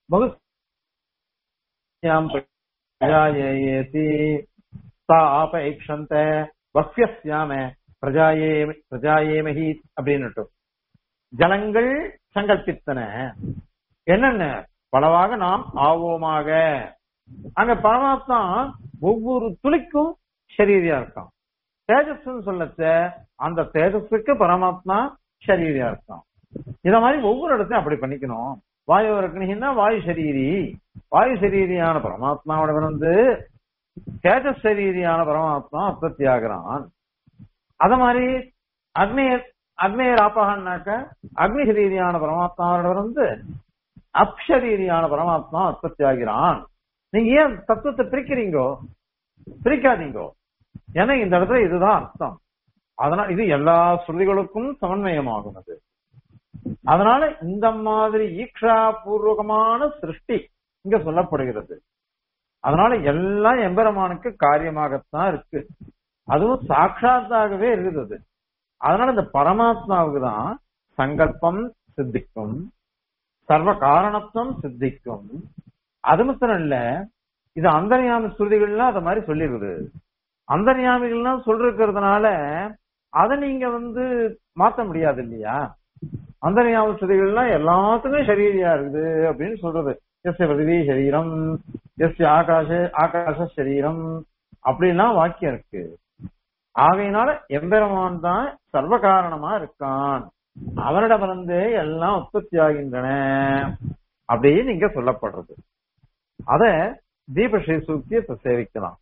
Speaker 1: பகுஸ்யாம் பிரஜாயேதி சா ஆப ஐக்ஷந்த வக்யஸ்யாம பிரஜாயே பிரஜாயேமஹி அப்படின்னுட்டு ஜலங்கள் சங்கல்பித்தன என்னென்ன பலவாக நாம் ஆவோமாக அங்க பரமாத்மா ஒவ்வொரு துளிக்கும் ஷரீரியா இருக்கான் தேஜஸ்ன்னு சொல்லச்ச அந்த தேஜஸுக்கு பரமாத்மா ஷரீரியா இருக்கான் இத மாதிரி ஒவ்வொரு இடத்தையும் அப்படி பண்ணிக்கணும் வாயு இருக்குன்னா வாயு சரீரி வாயு சரீரியான பரமாத்மாவோட வந்து தேஜஸ் சரீரியான பரமாத்மா உற்பத்தி ஆகிறான் அத மாதிரி அக்னேயர் அக்னேயர் ஆப்பகன்னாக்க அக்னி சரீரியான பரமாத்மாவோட வந்து அப்சரீரியான பரமாத்மா உற்பத்தி ஆகிறான் நீங்க ஏன் தத்துவத்தை பிரிக்கிறீங்கோ பிரிக்காதீங்கோ ஏன்னா இந்த இடத்துல இதுதான் அர்த்தம் அதனால இது எல்லா ஸ்ருதிகளுக்கும் சமன்வயமாகும் அது அதனால இந்த மாதிரி ஈக்ஷா பூர்வகமான சிருஷ்டி இங்க சொல்லப்படுகிறது அதனால எல்லாம் எம்பெருமானுக்கு காரியமாகத்தான் இருக்கு அதுவும் சாட்சாத்தாகவே இருக்குது அது. அதனால இந்த பரமாத்மாவுக்கு தான் சங்கல்பம் சித்திக்கும் சர்வ காரணத்துவம் சித்திக்கும் அது மாத்திரம் இல்ல இது அந்தர்யாமி ஸ்ருதிகள்லாம் அத மாதிரி சொல்லிருக்குது அந்தர்யாமிகள்லாம் சொல்லிருக்கிறதுனால அதை நீங்க வந்து மாத்த முடியாது இல்லையா அந்தர்யாமி ஸ்ருதிகள்லாம் எல்லாத்துக்குமே சரீரியா இருக்குது அப்படின்னு சொல்றது எஸ் பிருத்திவி சரீரம் எஸ் ஆகாஷ ஆகாச சரீரம் அப்படிலாம் வாக்கியம் இருக்கு ஆகையினால எம்பெருமான் தான் சர்வ காரணமா இருக்கான் அவனிடமிருந்து எல்லாம் உற்பத்தி ஆகின்றன அப்படின்னு இங்க சொல்லப்படுறது அத தீபஸ்ரீ சூக்தியை இப்ப சேவிக்கலாம்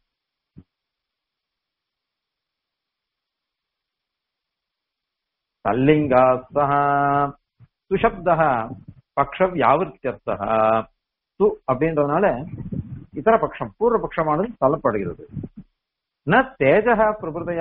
Speaker 1: தல்லிங்காஸ்தः சுஷப்தः பக்ஷ வியாவிருத்தியர்த்தः து அப்படின்றதுனால இதர பட்சம் பூர்வ பட்சமானது தள்ளப்படுகிறது ந தேஜக பிரபுதய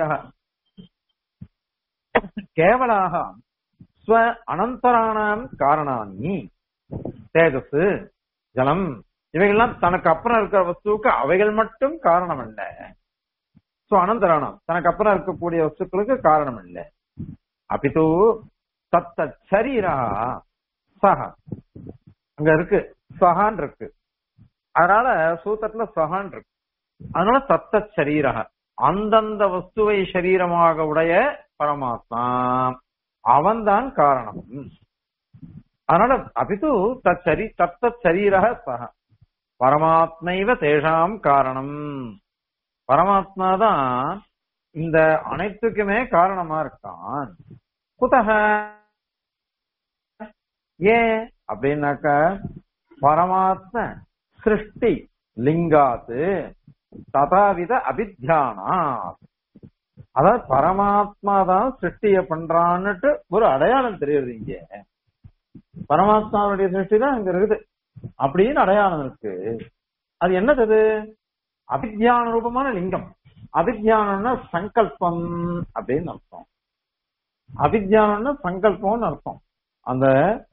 Speaker 1: கேவலாக ஸ்வ அனந்தராணாம் காரணானி தேஜஸ் ஜலம் இவைகள்லாம் தனக்கு அப்புறம் இருக்கிற வஸ்துவுக்கு அவைகள் மட்டும் காரணம் அல்ல சோ அனந்தராணம் தனக்கு அப்புறம் இருக்கக்கூடிய வஸ்துக்களுக்கு காரணம் இல்ல அப்பிது தத்த சரீரா சக அங்க இருக்கு சகான் இருக்கு அதனால சூத்திரத்துல சகான் இருக்கு அதனால தத்த சரீரக அந்தந்த வஸ்துவை சரீரமாக உடைய பரமாத்மா அவன்தான் காரணம் அதனால அபிது தச்சரி தத்த சரீரக சக பரமாத்மைவ தேஷாம் காரணம் பரமாத்மா தான் இந்த அனைத்துக்குமே காரணமா இருக்கான் குதக ஏன் அப்படின்னாக்க பரமாத்ம சிருஷ்டி லிங்காத்து ததாவித அபித்தியானா அதாவது பரமாத்மா தான் சிருஷ்டிய பண்றான்னுட்டு ஒரு அடையாளம் தெரியுது இங்க பரமாத்மாவுடைய சிருஷ்டி தான் இங்க இருக்குது அப்படின்னு அடையாளம் இருக்கு அது என்னது அது அபித்தியான ரூபமான லிங்கம் அபித்தியானம்னா சங்கல்பம் அப்படின்னு அர்த்தம் அபித்தியானம்னா சங்கல்பம்னு அர்த்தம் அந்த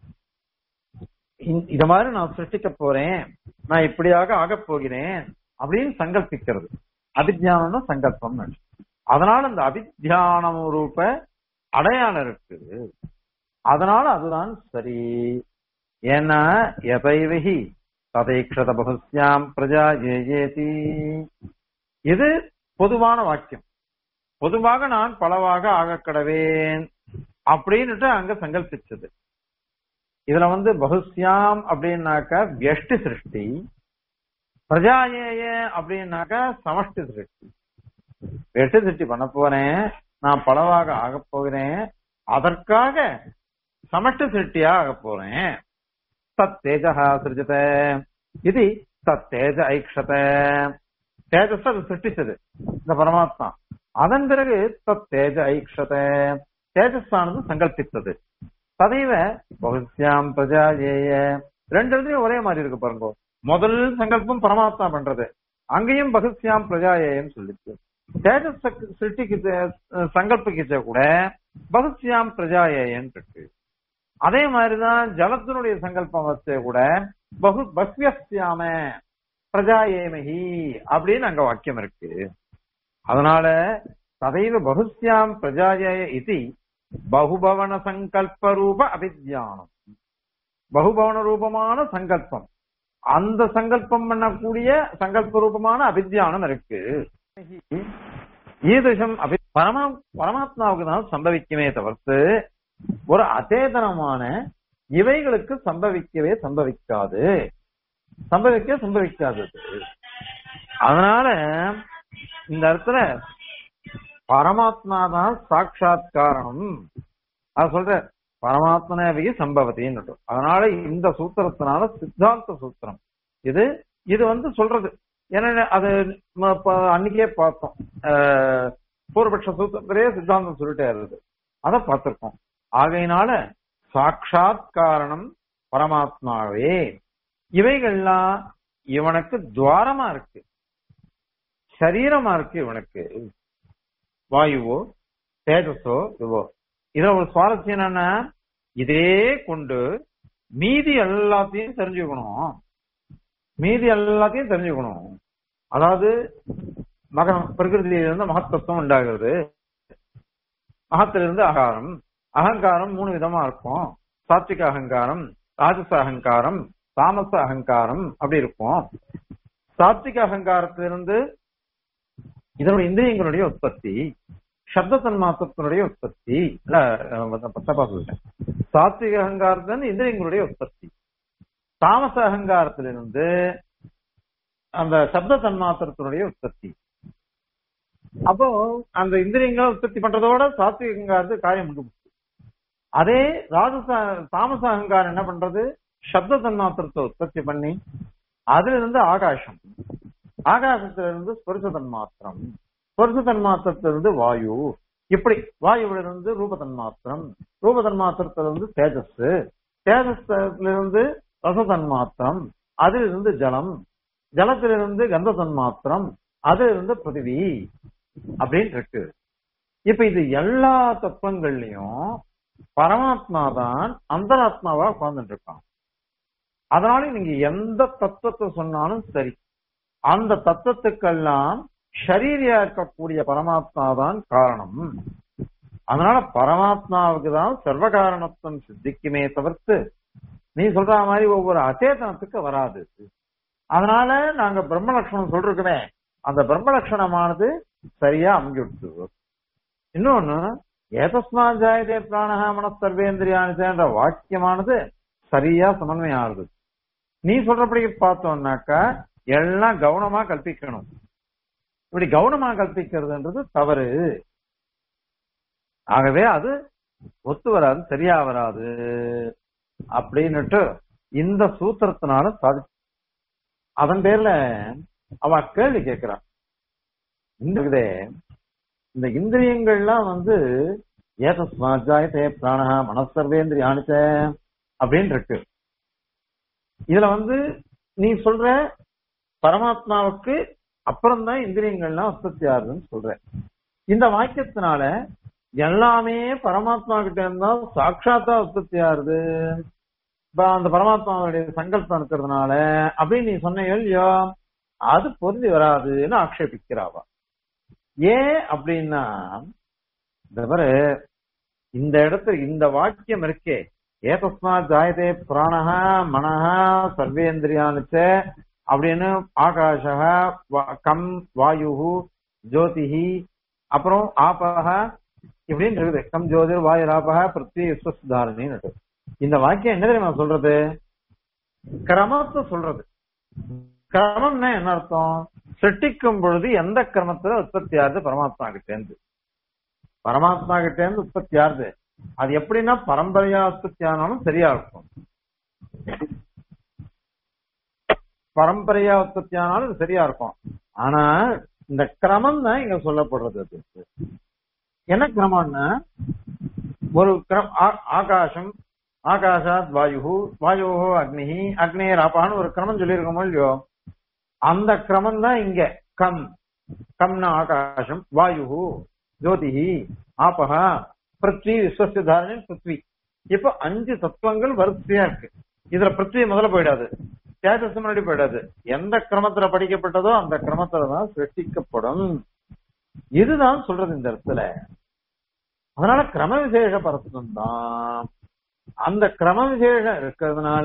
Speaker 1: இந்த- இத மாதிரி நான் சிருஷ்டிக்க போறேன் நான் இப்படியாக ஆகப் போகிறேன் அப்படின்னு சங்கல்பிக்கிறது அபித்தியானம்னா சங்கல்பம் அதனால அந்த அபித்தியானம் ரூப அடையாளம் இருக்கு அதனால அதுதான் சரி ஏன்னா எதைவகி ததைக்ஷத பகுஸ்யாம் பிரஜா ஏயேதி இது பொதுவான வாக்கியம் பொதுவாக நான் பலவாக ஆகக்கடவேன் அப்படின்னுட்டு அங்க சங்கல்பிச்சது இதுல வந்து பகுஸ்யாம் அப்படின்னாக்க வியஷ்டி சிருஷ்டி பிரஜாயேய அப்படின்னாக்க சமஷ்டி சிருஷ்டி வெட்டு சிருஷ்டி பண்ண போறேன் நான் பலவாக ஆகப் போகிறேன் அதற்காக சமஷ்டி சிருஷ்டியா ஆகப் போறேன் தத் தேஜா சிருஜத இது தத் தேஜ ஐக்ஷத தேஜஸ் அது சிருஷ்டிச்சது இந்த பரமாத்மா அதன் பிறகு தத் தேஜ ஐக்ஷத தேஜஸானது சங்கல்பித்தது ததைவ பகுஸ்யாம் பிரஜா ஏய ரெண்டு இடத்துலயும் ஒரே மாதிரி இருக்கு பாருங்க முதல் சங்கல்பம் பரமாத்மா பண்றது அங்கேயும் பகுஸ்யாம் பிரஜா ஏயம் சொல்லிச்சு தேஜஸ் சிருஷ்டிக்கு சங்கல்பிக்கிச்ச கூட பகுஸ்யாம் பிரஜா ஏயன் இருக்கு அதே மாதிரிதான் ஜலத்தினுடைய சங்கல்பம் வச்ச கூட பகு பக்வியஸ்யாம பிரஜா ஏமகி அப்படின்னு அங்க வாக்கியம் இருக்கு அதனால ததைவ பகுஸ்யாம் பிரஜாய இது பகுபவன சங்கல்ப ரூப அபித்யானம் பகுபவன ரூபமான சங்கல்பம் அந்த சங்கல்பம் பண்ணக்கூடிய சங்கல்ப ரூபமான அபித்யானம் இருக்கு ஈதிருஷம் அபி பரமா பரமாத்மாவுக்கு தான் சம்பவிக்குமே தவிர்த்து ஒரு அச்சேதனமான இவைகளுக்கு சம்பவிக்கவே சம்பவிக்காது சம்பவிக்க சம்பவிக்காது அதனால இந்த இடத்துல பரமாத்மா தான் சாட்சாத் காரணம் அது சொல்ற பரமாத்மனவே சம்பவத்தின்னு அதனால இந்த சூத்திரத்தினால சித்தாந்த சூத்திரம் இது இது வந்து சொல்றது ஏன்னா அது ம- ப- அன்னைக்கே பார்த்தோம் அஹ், பூர்வபக்ஷ சூத்திரத்திலேயே சித்தாந்தம் சொல்லிட்டே இருக்குது அதை பார்த்திருக்கோம் ஆகையினால சாட்சாத் காரணம் பரமாத்மாவே இவைகள்லாம் இவனுக்கு துவாரமா இருக்கு சரீரமா இருக்கு இவனுக்கு வாயுவோ தேஜஸோ இதுவோ இதுல ஒரு சுவாரஸ்யம் என்னன்னா இதே கொண்டு மீதி எல்லாத்தையும் தெரிஞ்சுக்கணும் மீதி எல்லாத்தையும் தெரிஞ்சுக்கணும் அதாவது மக பிரகிருதியிலிருந்து மகத்தத்துவம் உண்டாகிறது மகத்திலிருந்து அகாரம் அகங்காரம் மூணு விதமா இருக்கும் சாத்விக அகங்காரம் ராஜச அகங்காரம் தாமச அகங்காரம் அப்படி இருக்கும் சாத்விக அகங்காரத்திலிருந்து இதனுடைய இந்திரியங்களுடைய உற்பத்தி சப்த தன்மாத்திரத்தினுடைய உற்பத்தி இல்ல அஹ், தப்பா சொல்லிட்டேன் சாத்விக அகங்காரத்திலிருந்து இந்திரியங்களுடைய உற்பத்தி தாமச அகங்காரத்திலிருந்து அந்த சப்த தன்மாத்திரத்தினுடைய உற்பத்தி அப்போ அந்த இந்திரியங்களை உற்பத்தி பண்றதோட சாத்விக அகங்காரத்து காரியம் முடிஞ்சு போச்சு. அதே ராஜச தாமச அகங்காரம் என்ன பண்றது சப்த தன்மாத்திரத்தை உற்பத்தி பண்ணி அதுல இருந்து ஆகாசம் ஆகாசத்திலிருந்து ஸ்பர்ச தன்மாத்திரம் ஸ்பர்ச தன்மாத்திரத்திலிருந்து வாயு இப்படி வாயுவிலிருந்து ரூப தன்மாத்திரம் ரூப தன்மாத்திரத்திலிருந்து தேஜஸ் தேஜஸ்லிருந்து ரச தன்மாத்திரம் அதிலிருந்து ஜலம் ஜலத்திலிருந்து கந்த தன்மாத்திரம் அதிலிருந்து பிருத்திவி அப்படின்னு இருக்கு இப்ப இது எல்லா தத்துவங்கள்லயும் பரமாத்மா தான் அந்தராத்மாவா உட்கார்ந்துட்டு இருக்கான் அதனால நீங்க எந்த தத்துவத்தை சொன்னாலும் சரி அந்த தத்துவத்துக்கெல்லாம் ஷரீரியா இருக்கக்கூடிய பரமாத்மா தான் காரணம் அதனால பரமாத்மாவுக்கு தான் சர்வ காரணத்துவம் சித்திக்குமே தவிர்த்து நீ சொல்ற மாதிரி ஒவ்வொரு அச்சேதனத்துக்கு வராது அதனால நாங்க பிரம்ம லட்சணம் சொல்றோமே அந்த பிரம்ம லட்சணமானது சரியா அமைஞ்சுடுச்சு இன்னொன்னு ஏதஸ்மா ஜாயதே பிராணஹ மனசர்வேந்திரியானின்ற வாக்கியமானது சரியா சமன்வயம் ஆகுது நீ சொல்றபடி பார்த்தோம்னாக்கா எல்லாம் கவனமா கல்பிக்கணும் இப்படி கவனமா கல்பிக்கிறதுன்றது தவறு ஆகவே அது ஒத்து வராது சரியா வராது அப்படின்னுட்டு இந்த சூத்திரத்தினால சாதி அதன் பேர்ல அவ கேள்வி கேட்கிறான் இந்த இதே இந்த இந்திரியங்கள்லாம் வந்து ஏதஸ்மாஜாயத்தே பிராணஹா மனசர்வேந்திரியானிச்ச அப்படின்னு இருக்கு இதுல வந்து நீ சொல்ற பரமாத்மாவுக்கு அப்புறம் தான் இந்திரியங்கள்லாம் உற்பத்தி ஆகுதுன்னு சொல்ற இந்த வாக்கியத்தினால எல்லாமே பரமாத்மா கிட்ட இருந்தா சாட்சாத்தா உற்பத்தி ஆகுது இப்ப அந்த பரமாத்மாவுடைய சங்கல்பம் இருக்கிறதுனால அப்படின்னு நீ சொன்ன இல்லையோ அது பொருந்தி வராதுன்னு ஆக்ஷேபிக்கிறாவா ஏன் அப்படின்னா இந்த பாரு இந்த இடத்துல இந்த வாக்கியம் இருக்கே ஏதஸ்மாத் ஜாயதே பிராணஹ மனஹ சர்வேந்திரியானுச்ச அப்படின்னு ஆகாஷ கம் வாயு ஜோதிஹி அப்புறம் ஆபக இப்படின்னு இருக்குது கம் ஜோதிர் வாயு ஆபக பிருத்வி விஸ்வசுதாரணின்னு இந்த வாக்கியம் என்ன தெரியுமா சொல்றது கிரமத்தை சொல்றது கிரமம்னா என்ன அர்த்தம் சிருஷ்டிக்கும் பொழுது எந்த கிரமத்துல உற்பத்தி ஆகுது பரமாத்மா கிட்டேந்து பரமாத்மா கிட்டேந்து உற்பத்தி ஆகுது அது எப்படின்னா பரம்பரையா உற்பத்தி ஆனாலும் சரியா இருக்கும் பரம்பரையா உற்பத்தி ஆனாலும் இது சரியா இருக்கும் ஆனா இந்த கிரமம் தான் இங்க சொல்லப்படுறது அது என்ன கிரமம்னா ஒரு கிரம் ஆ- ஆகாசம் ஆகாஷாத் வாயு வாயு அக்னி அக்னியர் ஆப்பான்னு ஒரு கிரமம் சொல்லியிருக்கோமோ இல்லையோ அந்த கிரமம் தான் இங்க கம் கம்னா ஆகாசம் வாயு ஜோதிஹி ஆபகா பிருத்வி விஸ்வசிய தாரணன் பிருத்வி இப்ப அஞ்சு தத்துவங்கள் வரிசையா இருக்கு இதுல பிருத்வி முதல்ல போயிடாது தேஜஸ் முன்னாடி போயிடாது எந்த கிரமத்துல படிக்கப்பட்டதோ அந்த கிரமத்துல தான் சிருஷ்டிக்கப்படும் இதுதான் சொல்றது இந்த இடத்துல அதனால கிரம விசேஷ பரத்துவம் தான் அந்த கிரம விசேஷம் இருக்கிறதுனால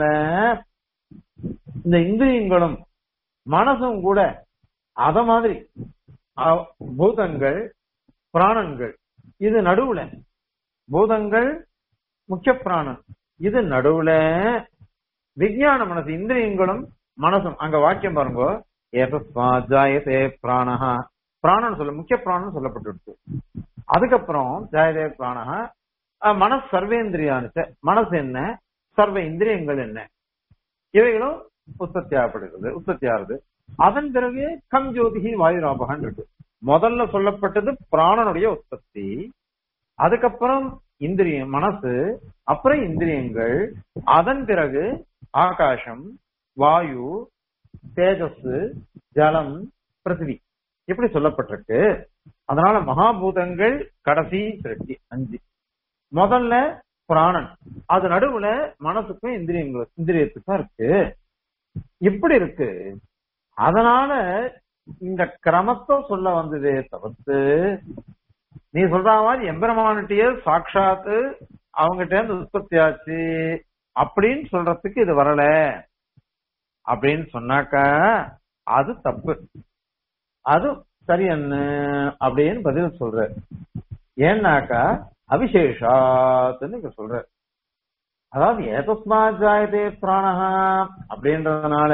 Speaker 1: இந்த இந்திரியங்களும் மனசும் கூட அத மாதிரி அ- பூதங்கள் பிராணன்கள் இது நடுவுல பூதங்கள் முக்கிய பிராணன் இது நடுவுல விஞ்ஞான மனசு இந்திரியங்களும் மனசும் அங்க வாக்கியம் பாருங்க ஏதஸ்மாத் ஜாயதே பிராணஹா பிராணன் சொல்ல முக்கிய பிராணன் சொல்லப்பட்டு அதுக்கப்புறம் ஜாயதே பிராணஹா அஹ், மனசு சர்வேந்திரியானுச்ச மனசு என்ன சர்வ இந்திரியங்கள் என்ன இவைகளும் உற்பத்தி ஆகப்படுகிறது உற்பத்தி ஆகுது அதன் பிறகு கம் ஜோதிகி வாயுராபகன் இருக்கு முதல்ல சொல்லப்பட்டது பிராணனுடைய உற்பத்தி அதுக்கப்புறம் இந்திரியம் மனசு அப்புறம் இந்திரியங்கள் அதன் பிறகு ஆகாசம் வாயு தேஜஸ் ஜலம் பிருத்திவி இப்படி சொல்லப்பட்டிருக்கு அதனால மகாபூதங்கள் கடைசி சிருஷ்டி அஞ்சு முதல்ல பிராணன் அது நடுவுல மனசுக்கும் இந்திரியங்கள் இந்திரியத்துக்கும் இருக்கு இப்படி இருக்கு அதனால இந்த கிரமத்தை சொல்ல வந்ததே தவிர்த்து நீ சொல்ற மாதிரி எம்பெருமானுட்டியே சாட்சாத்து அவங்ககிட்ட இருந்து உற்பத்தி ஆச்சு அப்படின்னு சொல்றதுக்கு இது வரல அப்படின்னு சொன்னாக்கா அது தப்பு அது சரி என்ன அப்படின்னு பதில் சொல்ற ஏன்னாக்கா அவிசேஷாத்துன்னு இங்க சொல்ற அதாவது ஏதஸ்மா ஜாயதே பிராணஹா அப்படின்றதுனால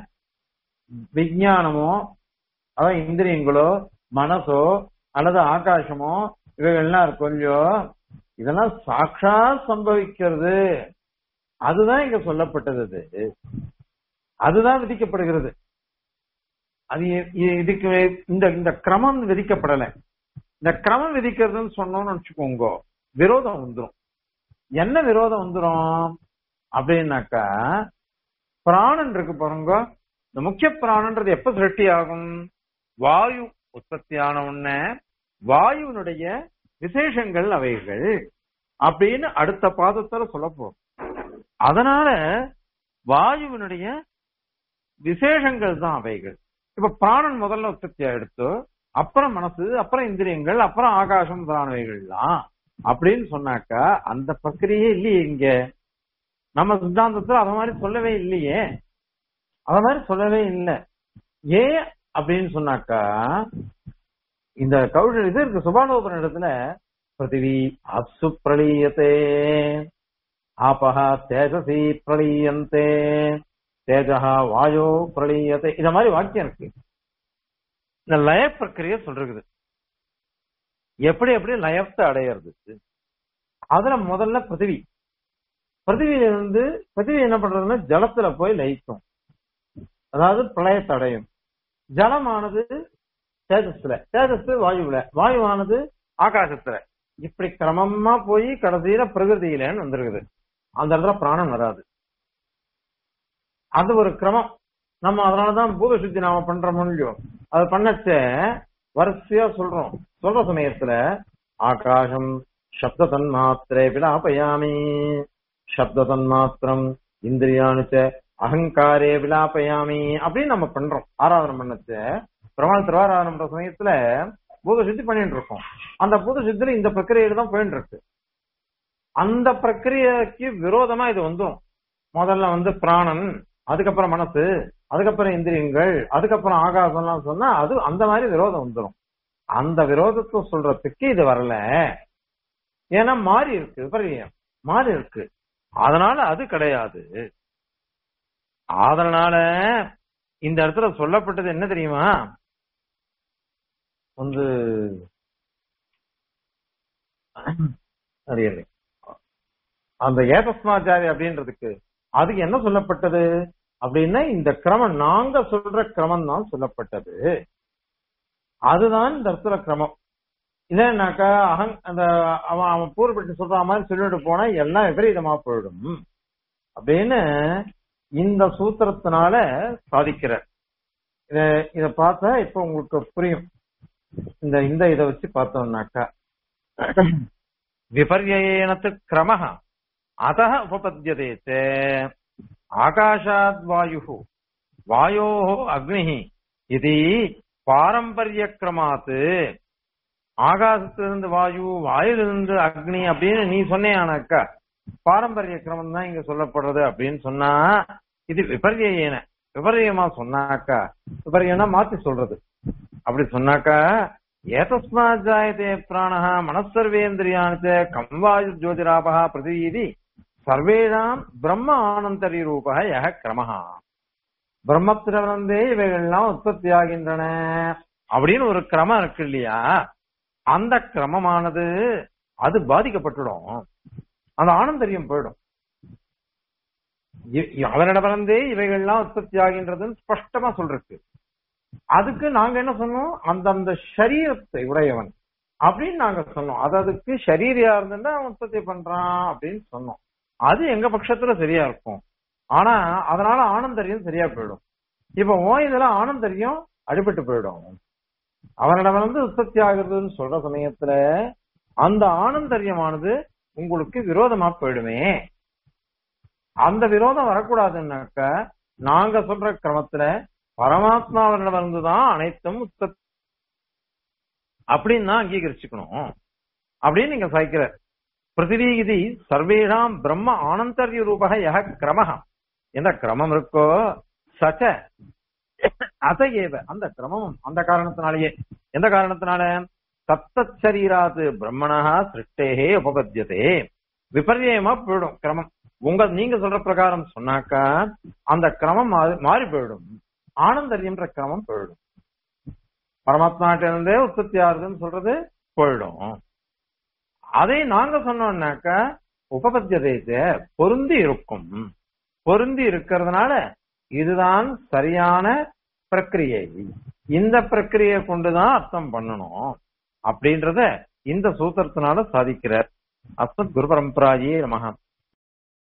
Speaker 1: விஞ்ஞானமோ அதாவது இந்திரியங்களோ மனசோ அல்லது ஆகாசமோ இவைகள்லாம் இருக்கும் இல்லையோ இதெல்லாம் சாட்சா சம்பவிக்கிறது அதுதான் இங்க சொல்லப்பட்டது அது. அதுதான் விதிக்கப்படுகிறது அது இ- இ- இதுக்கு இந்த இந்த கிரமம் விதிக்கப்படல இந்த கிரமம் விதிக்கிறதுன்னு சொன்னோம்னு வச்சுக்கோங்க விரோதம் வந்துரும் என்ன விரோதம் வந்துரும் அப்படின்னாக்கா பிராணன் இருக்கு பாருங்க இந்த முக்கிய பிராணன்றது எப்ப சிருஷ்டி ஆகும் வாயு உற்பத்தியான உடனே வாயுவினுடைய விசேஷங்கள் அவைகள் அப்படின்னு அடுத்த பாதத்துல சொல்ல போறோம் அதனால வாயுவினுடைய விசேஷங்கள் தான் அவைகள் இப்ப பிராணன் முதல்ல உற்பத்தி எடுத்து அப்புறம் மனசு அப்புறம் இந்திரியங்கள் அப்புறம் ஆகாசம் பிராணவைகள்லாம் அப்படின்னு சொன்னாக்கா அந்த பிரக்கிரியே இல்லையே இங்க நம்ம சித்தாந்தத்துல அத மாதிரி சொல்லவே இல்லையே அத மாதிரி சொல்லவே இல்லை ஏன் அப்படின்னு சொன்னாக்கா இந்த கௌஷல் இது இருக்கு சுபானோபன இடத்துல பிருத்திவி அப்சு பிரளீயத்தே ஆபஹா தேஜசி பிரளீயந்தே தேஜஹா வாயோ பிரளீயத்தை இந்த மாதிரி வாக்கியம் இருக்கு இந்த லய பிரக்கிரிய சொல்றது எப்படி எப்படி லயத்தை அடையிறது அதுல முதல்ல பிருத்திவி பிருத்திவி வந்து பிருத்திவி என்ன பண்றதுன்னா ஜலத்துல போய் லயிக்கும் அதாவது பிரளயத்தை அடையும் ஜலமானது தேஜஸ்ல தேஜஸ் வாயுவுல வாயுவானது ஆகாசத்துல இப்படி கிரமமா போய் கடைசியில பிரகிருதியிலன்னு வந்திருக்குது அந்த இடத்துல பிராணம் வராது அது ஒரு கிரமம் நம்ம அதனாலதான் பூத சுத்தி நாம பண்றோம் இல்லையோ அது பண்ணச்ச வரிசையா சொல்றோம் சொல்ற சமயத்துல ஆகாசம் சப்த தன்மாத்திரே விலாபயாமி சப்த தன்மாத்திரம் இந்திரியானுச்ச அகங்காரே விலாபயாமி அப்படின்னு நம்ம பண்றோம் ஆராதனை பண்ணச்ச பிரமாண திருவாராதனை பண்ற சமயத்துல பூத சுத்தி பண்ணிட்டு இருக்கோம் அந்த பூத சுத்தில இந்த பிரக்கிரியில தான் போயிட்டு இருக்கு அந்த பிரக்கிரியைக்கு விரோதமா இது வந்துரும் முதல்ல வந்து பிராணன் அதுக்கப்புறம் மனசு அதுக்கப்புறம் இந்திரியங்கள் அதுக்கப்புறம் ஆகாசம்லாம் சொன்னா அது அந்த மாதிரி விரோதம் வந்துரும் அந்த விரோதத்தை சொல்றதுக்கு இது வரல ஏன்னா மாறி இருக்கு விபரீதம் மாறி இருக்கு அதனால அது கிடையாது அதனால இந்த இடத்துல சொல்லப்பட்டது என்ன தெரியுமா வந்து அறியலை அந்த ஏதஸ்மாச்சாரி அப்படின்றதுக்கு அதுக்கு என்ன சொல்லப்பட்டது அப்படின்னா இந்த கிரமம் நாங்க சொல்ற கிரமம் தான் சொல்லப்பட்டது அதுதான் இந்த இடத்துல கிரமம் இல்லைன்னாக்கா அகங் அந்த அவன் அவன் பூர்வப்பட்டு சொல்ற மாதிரி சொல்லிட்டு போனா எல்லாம் விபரீதமா போயிடும் அப்படின்னு இந்த சூத்திரத்தினால சாதிக்கிறார் இத இத பார்த்தா இப்ப உங்களுக்கு புரியும் இந்த இந்த இதை வச்சு பார்த்தோம்னாக்கா விபர்யனத்து கிரம அத உபபத்தியதே ஆகாஷாத் வாயு வாயோ அக்னி இது பாரம்பரிய கிரமாத்து ஆகாசத்திலிருந்து வாயு வாயிலிருந்து அக்னி அப்படின்னு நீ சொன்னேனாக்கா பாரம்பரிய கிரமம் தான் இங்க சொல்லப்படுறது அப்படின்னு சொன்னா இது விபர்யன விபரியமா சொன்னாக்கா விபரியனா மாத்தி சொல்றது அப்படி சொன்னாக்கா ஏதஸ்மா ஜாயதே பிராணஹ மனசர்வேந்திரியானு கம் வாயு ஜோதிராபகா பிரதிவீதி சர்வேதாம் பிரம்ம ஆனந்தரி ரூபக யக கிரமஹா பிரம்மத்திலிருந்தே இவைகள்லாம் உற்பத்தி ஆகின்றன அப்படின்னு ஒரு கிரமம் இருக்கு இல்லையா அந்த கிரமமானது அது பாதிக்கப்பட்டுடும் அந்த ஆனந்தரியம் போயிடும் அவனிடமிருந்தே இவைகள்லாம் உற்பத்தி ஆகின்றதுன்னு ஸ்பஷ்டமா சொல்றதுக்கு அதுக்கு நாங்க என்ன சொன்னோம் அந்தந்த சரீரத்தை உடையவன் அப்படின்னு நாங்க சொன்னோம் அது அதுக்கு சரீரியா இருந்துட்டா அவன் உற்பத்தி பண்றான் அப்படின்னு சொன்னோம் அது எங்க பட்சத்துல சரியா இருக்கும் ஆனா அதனால ஆனந்தரியம் சரியா போயிடும் இப்ப ஓ இதுல ஆனந்தரியம் அடிபட்டு போயிடும் அவனிடம் வந்து உற்பத்தி ஆகுறதுன்னு சொல்ற சமயத்துல அந்த ஆனந்தரியமானது உங்களுக்கு விரோதமா போயிடுமே அந்த விரோதம் வரக்கூடாதுன்னாக்க நாங்க சொல்ற கிரமத்துல பரமாத்மாவினிடமிருந்து தான் அனைத்தும் உற்பத்தி அப்படின்னு தான் அங்கீகரிச்சுக்கணும் அப்படின்னு நீங்க சாய்க்கிற பிருத்திவீகிதி சர்வேஷாம் பிரம்ம ஆனந்தரிய ரூபக யக கிரமஹ எந்த கிரமம் இருக்கோ சச்ச அதையேவ அந்த கிரமம் அந்த காரணத்தினாலேயே எந்த காரணத்தினால தத்தத் சரீராது பிரம்மணா சிருஷ்டேகே உபபத்தியதே விபர்யமா போயிடும் கிரமம் உங்க நீங்க சொல்ற பிரகாரம் சொன்னாக்கா அந்த கிரமம் மாறி போயிடும் ஆனந்தரியம்ன்ற கிரமம் போயிடும் பரமாத்மாட்டிலிருந்தே உற்பத்தி ஆகுதுன்னு சொல்றது போயிடும் அதை நாங்க சொன்னோம்னாக்கா உபபத்தியதேச பொருந்தி இருக்கும் பொருந்தி இருக்கிறதுனால இதுதான் சரியான பிரக்கிரியை இந்த பிரக்கிரியை கொண்டுதான் அர்த்தம் பண்ணணும் அப்படின்றத இந்த சூத்திரத்தினால சாதிக்கிறார் அஸ்மத் குரு பரம்பராயே நமகம்